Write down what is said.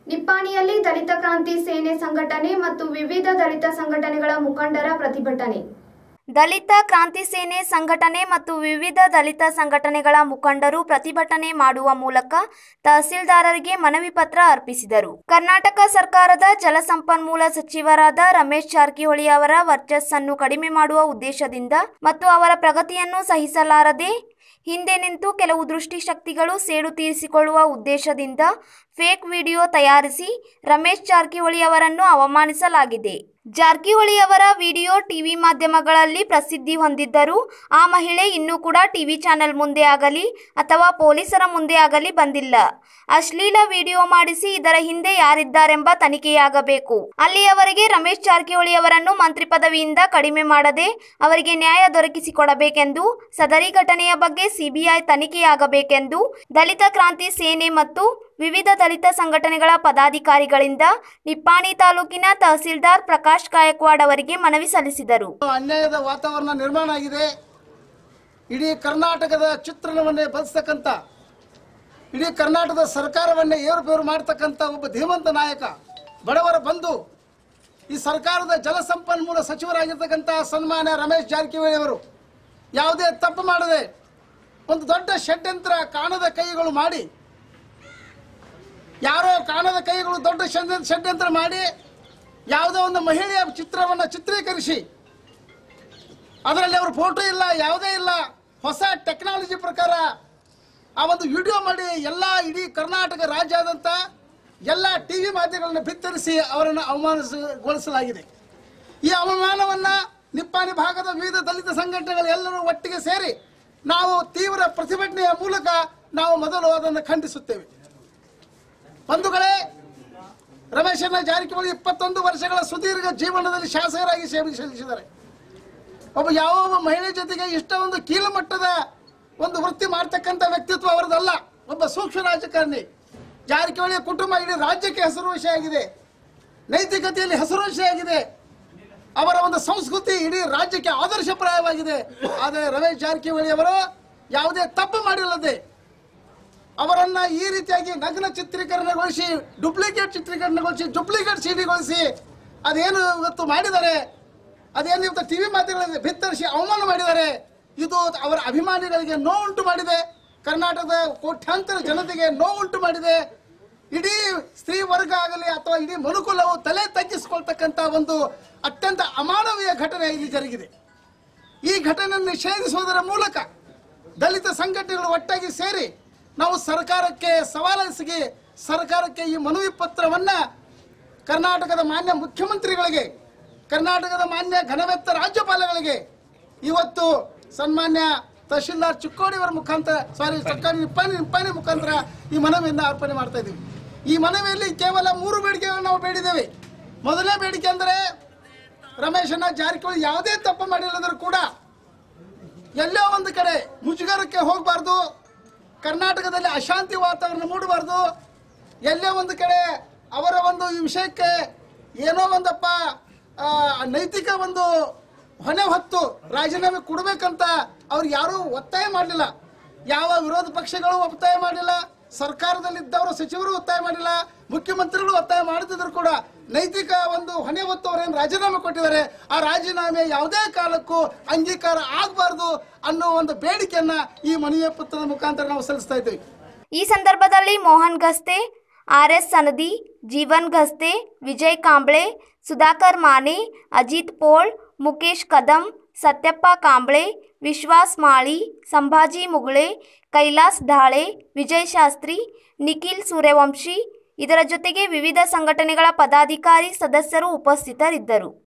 ನಿಪ್ಪಾಣಿಯಲ್ಲಿ ದಲಿತ ಕ್ರಾಂತಿ ಸೇನೆ ಸಂಘಟನೆ ಮತ್ತು ವಿವಿಧ ದಲಿತ ಸಂಘಟನೆಗಳ ಮುಖಂಡರ ಪ್ರತಿಭಟನೆ ದಲಿತ ಕ್ರಾಂತಿ ಸೇನೆ ಸಂಘಟನೆ ಮತ್ತು ವಿವಿಧ ದಲಿತ ಸಂಘಟನೆಗಳ ಮುಖಂಡರು ಪ್ರತಿಭಟನೆ ಮಾಡುವ ಮೂಲಕ ತಹಸೀಲ್ದಾರರಿಗೆ ಮನವಿ ಪತ್ರ ಅರ್ಪಿಸಿದರು ಕರ್ನಾಟಕ ಸರ್ಕಾರದ ಜಲಸಂಪನ್ಮೂಲ ಸಚಿವರಾದ ರಮೇಶ್ ಜಾರಕಿಹೊಳಿ ಅವರ ವರ್ಚಸ್ಸನ್ನು ಕಡಿಮೆ ಮಾಡುವ ಉದ್ದೇಶದಿಂದ ಮತ್ತು ಅವರ ಪ್ರಗತಿಯನ್ನು ಸಹಿಸಲಾರದೆ ಹಿಂದೆ ನಿಂತು ಕೆಲವು ದೃಷ್ಟಿಶಕ್ತಿಗಳು ಸೇಡು ತೀರಿಸಿಕೊಳ್ಳುವ ಉದ್ದೇಶದಿಂದ ಫೇಕ್ ವಿಡಿಯೋ ತಯಾರಿಸಿ ರಮೇಶ್ ಜಾರಕಿಹೊಳಿ ಅವರನ್ನು ಅವಮಾನಿಸಲಾಗಿದೆ ಜಾರಕಿಹೊಳಿ ಅವರ ವಿಡಿಯೋ ಟಿವಿ ಮಾಧ್ಯಮಗಳಲ್ಲಿ ಪ್ರಸಿದ್ಧಿ ಹೊಂದಿದ್ದರೂ ಆ ಮಹಿಳೆ ಇನ್ನೂ ಕೂಡ ಟಿವಿ ಚಾನೆಲ್ ಮುಂದೆ ಆಗಲಿ ಅಥವಾ ಪೊಲೀಸರ ಮುಂದೆ ಆಗಲಿ ಬಂದಿಲ್ಲ ಅಶ್ಲೀಲ ವಿಡಿಯೋ ಮಾಡಿಸಿ ಇದರ ಹಿಂದೆ ಯಾರಿದ್ದಾರೆಂಬ ತನಿಖೆಯಾಗಬೇಕು ಅಲ್ಲಿಯವರೆಗೆ ರಮೇಶ್ ಜಾರಕಿಹೊಳಿ ಅವರನ್ನು ಮಂತ್ರಿ ಪದವಿಯಿಂದ ಕಡಿಮೆ ಮಾಡದೆ ಅವರಿಗೆ ನ್ಯಾಯ ದೊರಕಿಸಿಕೊಡಬೇಕೆಂದು ಸದರಿ ಘಟನೆಯ ಬಗ್ಗೆ ಸಿಬಿಐ ತನಿಖೆಯಾಗಬೇಕೆಂದು ದಲಿತ ಕ್ರಾಂತಿ ಸೇನೆ ಮತ್ತು ವಿವಿಧ ದಲಿತ ಸಂಘಟನೆಗಳ ಪದಾಧಿಕಾರಿಗಳಿಂದ ನಿಪ್ಪಾಣಿ ತಾಲೂಕಿನ ತಹಸೀಲ್ದಾರ್ ಪ್ರಕಾಶ್ ಗಾಯಕ್ವಾಡ್ ಅವರಿಗೆ ಮನವಿ ಸಲ್ಲಿಸಿದರು ಅನ್ಯಾಯದ ವಾತಾವರಣ ನಿರ್ಮಾಣ ಆಗಿದೆ ಇಡೀ ಕರ್ನಾಟಕದ ಚಿತ್ರಣವನ್ನೇ ಬದಸ್ತಕ್ಕಂಥ ಇಡೀ ಕರ್ನಾಟಕದ ಸರ್ಕಾರವನ್ನೇ ಏರುಪೇರು ಮಾಡ್ತಕ್ಕಂಥ ಒಬ್ಬ ಧೀಮಂತ ನಾಯಕ ಬಡವರ ಬಂಧು ಈ ಸರ್ಕಾರದ ಜಲಸಂಪನ್ಮೂಲ ಸಚಿವರಾಗಿರ್ತಕ್ಕಂಥ ಸನ್ಮಾನ್ಯ ರಮೇಶ್ ಜಾರಕಿಹೊಳಿ ಅವರು ಯಾವುದೇ ತಪ್ಪು ಮಾಡದೆ ಒಂದು ದೊಡ್ಡ ಷಡ್ಯಂತ್ರ ಕಾಣದ ಕೈಗಳು ಮಾಡಿ ಯಾರೋ ಕಾಣದ ಕೈಗಳು ದೊಡ್ಡ ಷಡ್ಯ- ಷಡ್ಯಂತ್ರ ಮಾಡಿ ಯಾವುದೋ ಒಂದು ಮಹಿಳೆಯ ಚಿತ್ರವನ್ನು ಚಿತ್ರೀಕರಿಸಿ ಅದರಲ್ಲಿ ಅವ್ರ ಫೋಟೋ ಇಲ್ಲ ಯಾವುದೇ ಇಲ್ಲ ಹೊಸ ಟೆಕ್ನಾಲಜಿ ಪ್ರಕಾರ ಆ ಒಂದು ವಿಡಿಯೋ ಮಾಡಿ ಎಲ್ಲ ಇಡೀ ಕರ್ನಾಟಕ ರಾಜ್ಯಾದ್ಯಂತ ಎಲ್ಲ ಟಿ ವಿ ಮಾಧ್ಯಮಗಳನ್ನು ಬಿತ್ತರಿಸಿ ಅವರನ್ನು ಅವಮಾನಗೊಳಿಸಲಾಗಿದೆ ಈ ಅವಮಾನವನ್ನು ನಿಪ್ಪಾಣಿ ಭಾಗದ ವಿವಿಧ ದಲಿತ ಸಂಘಟನೆಗಳು ಎಲ್ಲರೂ ಒಟ್ಟಿಗೆ ಸೇರಿ ನಾವು ತೀವ್ರ ಪ್ರತಿಭಟನೆಯ ಮೂಲಕ ನಾವು ಮೊದಲು ಅದನ್ನು ಖಂಡಿಸುತ್ತೇವೆ ಬಂಧುಗಳೇ ರಮೇಶನ ಜಾರಕಿಹೊಳಿ ಇಪ್ಪತ್ತೊಂದು ವರ್ಷಗಳ ಸುದೀರ್ಘ ಜೀವನದಲ್ಲಿ ಶಾಸಕರಾಗಿ ಸೇವೆ ಸಲ್ಲಿಸಿದ್ದಾರೆ ಒಬ್ಬ ಯಾವ ಒಬ್ಬ ಮಹಿಳೆ ಜೊತೆಗೆ ಇಷ್ಟ ಒಂದು ಕೀಳುಮಟ್ಟದ ಒಂದು ವೃತ್ತಿ ಮಾಡ್ತಕ್ಕಂಥ ವ್ಯಕ್ತಿತ್ವ ಅವರದಲ್ಲ ಒಬ್ಬ ಸೂಕ್ಷ್ಮ ರಾಜಕಾರಣಿ ಜಾರಕಿಹೊಳಿ ಕುಟುಂಬ ಇಡೀ ರಾಜ್ಯಕ್ಕೆ ಹೆಸರುವಾಸಿಯಾಗಿದೆ ನೈತಿಕತೆಯಲ್ಲಿ ಹೆಸರುವಾಸಿಯಾಗಿದೆ ಅವರ ಒಂದು ಸಂಸ್ಕೃತಿ ಇಡೀ ರಾಜ್ಯಕ್ಕೆ ಆದರ್ಶಪ್ರಾಯವಾಗಿದೆ ಆದರೆ ರಮೇಶ್ ಜಾರಕಿಹೊಳಿ ಅವರು ಯಾವುದೇ ತಪ್ಪು ಮಾಡಿಲ್ಲದೆ ಅವರನ್ನ ಈ ರೀತಿಯಾಗಿ ನಗ್ನ ಚಿತ್ರೀಕರಣಗೊಳಿಸಿ ಡುಪ್ಲಿಕೇಟ್ ಚಿತ್ರೀಕರಣಗೊಳಿಸಿ ಡುಪ್ಲಿಕೇಟ್ ಸಿಡಿಗೊಳಿಸಿ ಅದೇನು ಇವತ್ತು ಮಾಡಿದ್ದಾರೆ ಅದೇನು ಇವತ್ತು ಟಿವಿ ಮಾಧ್ಯಮಗಳಲ್ಲಿ ಬಿತ್ತರಿಸಿ ಅವಮಾನ ಮಾಡಿದ್ದಾರೆ ಇದು ಅವರ ಅಭಿಮಾನಿಗಳಿಗೆ ನೋವುಂಟು ಮಾಡಿದೆ ಕರ್ನಾಟಕದ ಕೋಟ್ಯಾಂತರ ಜನತೆಗೆ ನೋವುಂಟು ಮಾಡಿದೆ ಇಡೀ ಸ್ತ್ರೀ ವರ್ಗ ಆಗಲಿ ಅಥವಾ ಇಡೀ ಮನುಕುಲವು ತಲೆ ತಗ್ಗಿಸಿಕೊಳ್ತಕ್ಕಂಥ ಒಂದು ಅತ್ಯಂತ ಅಮಾನವೀಯ ಘಟನೆ ಇಲ್ಲಿ ಜರುಗಿದೆ ಈ ಘಟನೆಯನ್ನು ನಿಷೇಧಿಸುವುದರ ಮೂಲಕ ದಲಿತ ಸಂಘಟನೆಗಳು ಒಟ್ಟಾಗಿ ಸೇರಿ ನಾವು ಸರ್ಕಾರಕ್ಕೆ ಸವಾಲೆಸಗಿ ಸರ್ಕಾರಕ್ಕೆ ಈ ಮನವಿ ಪತ್ರವನ್ನ ಕರ್ನಾಟಕದ ಮಾನ್ಯ ಮುಖ್ಯಮಂತ್ರಿಗಳಿಗೆ ಕರ್ನಾಟಕದ ಮಾನ್ಯ ಘನವೆತ್ತ ರಾಜ್ಯಪಾಲಗಳಿಗೆ ಇವತ್ತು ಸನ್ಮಾನ್ಯ ತಹಶೀಲ್ದಾರ್ ಚಿಕ್ಕೋಡಿಯವರ ಮುಖಾಂತರ ಸಾರಿ ಸರ್ಕಾರಿ ನಿಪ್ಪಾಣಿ ನಿಪ್ಪಾಣಿ ಮುಖಾಂತರ ಈ ಮನವಿಯನ್ನು ಅರ್ಪಣೆ ಮಾಡ್ತಾ ಇದ್ದೀವಿ ಈ ಮನವಿಯಲ್ಲಿ ಕೇವಲ ಮೂರು ಬೇಡಿಕೆಗಳನ್ನು ನಾವು ಬೇಡಿದ್ದೇವೆ ಮೊದಲನೇ ಬೇಡಿಕೆ ಅಂದರೆ ರಮೇಶನ ಜಾರಕಿಹೊಳಿ ಯಾವುದೇ ತಪ್ಪು ಮಾಡಿಲ್ಲದರೂ ಕೂಡ ಎಲ್ಲೋ ಒಂದು ಕಡೆ ಮುಜುಗರಕ್ಕೆ ಹೋಗಬಾರ್ದು ಕರ್ನಾಟಕದಲ್ಲಿ ಅಶಾಂತಿ ವಾತಾವರಣ ಮೂಡಬಾರ್ದು ಎಲ್ಲೋ ಒಂದು ಕಡೆ ಅವರ ಒಂದು ಈ ವಿಷಯಕ್ಕೆ ಏನೋ ಒಂದಪ್ಪ ಆ, ನೈತಿಕ ಒಂದು ಹೊಣೆ ಹೊತ್ತು ರಾಜೀನಾಮೆ ಕೊಡಬೇಕಂತ ಅವ್ರು ಯಾರೂ ಒತ್ತಾಯ ಮಾಡಲಿಲ್ಲ ಯಾವ ವಿರೋಧ ಪಕ್ಷಗಳು ಒತ್ತಾಯ ಮಾಡಲಿಲ್ಲ ಸರ್ಕಾರದಲ್ಲಿದ್ದವರು ಸಚಿವರು ಒತ್ತಾಯ ಮಾಡಿಲ್ಲ ಮುಖ್ಯಮಂತ್ರಿಗಳು ಒತ್ತಾಯ ಮಾಡದಿದ್ರು ಕೂಡ ನೈತಿಕ ಒಂದು ಹೊಣೆ ಹೊತ್ತು ಅವರೇನು ರಾಜೀನಾಮೆ ಕೊಟ್ಟಿದ್ದಾರೆ ಆ ರಾಜೀನಾಮೆ ಯಾವುದೇ ಕಾಲಕ್ಕೂ ಅಂಗೀಕಾರ ಆಗಬಾರ್ದು ಅನ್ನೋ ಒಂದು ಬೇಡಿಕೆಯನ್ನ ಈ ಮನವಿ ಪತ್ರದ ಮುಖಾಂತರ ನಾವು ಸಲ್ಲಿಸ್ತಾ ಇದ್ದೀವಿ ಈ ಸಂದರ್ಭದಲ್ಲಿ ಮೋಹನ್ ಗಸ್ತೆ ಆರ್ ಎಸ್ ಸನದಿ ಜೀವನ್ ಗಸ್ತೆ ವಿಜಯ್ ಕಾಂಬ್ಳೆ ಸುಧಾಕರ್ ಮಾನೆ ಅಜಿತ್ ಪೋಳ್ ಮುಕೇಶ್ ಕದಂ ಸತ್ಯಪ್ಪ ಕಾಂಬ್ಳೆ ವಿಶ್ವಾಸ್ ಮಾಳಿ ಸಂಭಾಜಿ ಮುಗುಳೆ ಕೈಲಾಸ್ ಢಾಳೆ ವಿಜಯ್ ಶಾಸ್ತ್ರಿ ನಿಖಿಲ್ ಸೂರ್ಯವಂಶಿ ಇದರ ಜೊತೆಗೆ ವಿವಿಧ ಸಂಘಟನೆಗಳ ಪದಾಧಿಕಾರಿ ಸದಸ್ಯರು ಉಪಸ್ಥಿತರಿದ್ದರು